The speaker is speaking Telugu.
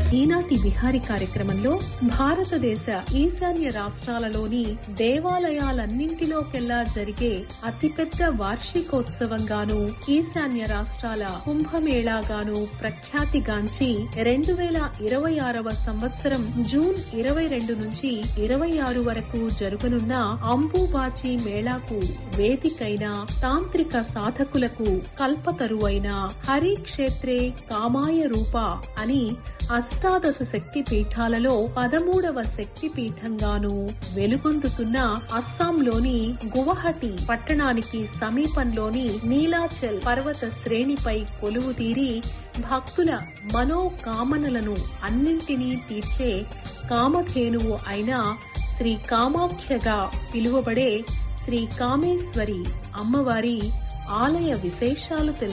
ఈనాటి బిహారీ కార్యక్రమంలో భారతదేశ ఈశాన్య రాష్ట్రాలలోని దేవాలయాలన్నింటిలోకెల్లా జరిగే అతిపెద్ద వార్షికోత్సవంగాను ఈశాన్య రాష్ట్రాల కుంభమేళాగాను ప్రఖ్యాతిగాంచి రెండు వేల ఇరవై ఆరవ సంవత్సరం జూన్ ఇరవై రెండు నుంచి ఇరవై ఆరు వరకు జరుగునున్న అంబుబాచి మేళాకు వేదికైన తాంత్రిక సాధకులకు కల్పతరువైన హరి క్షేత్రే కామాయ రూప అని అష్టాదశ శక్తి పీఠాలలో పదమూడవ శక్తి పీఠంగాను వెలుగొందుతున్న అస్సాంలోని గువహటి పట్టణానికి సమీపంలోని నీలాచల్ పర్వత శ్రేణిపై కొలువు తీరి భక్తుల మనోకామనలను అన్నింటినీ తీర్చే కామధేనువు అయిన శ్రీ కామాఖ్యగా పిలువబడే శ్రీ కామేశ్వరి అమ్మవారి ఆలయ విశేషాలు తెలుసు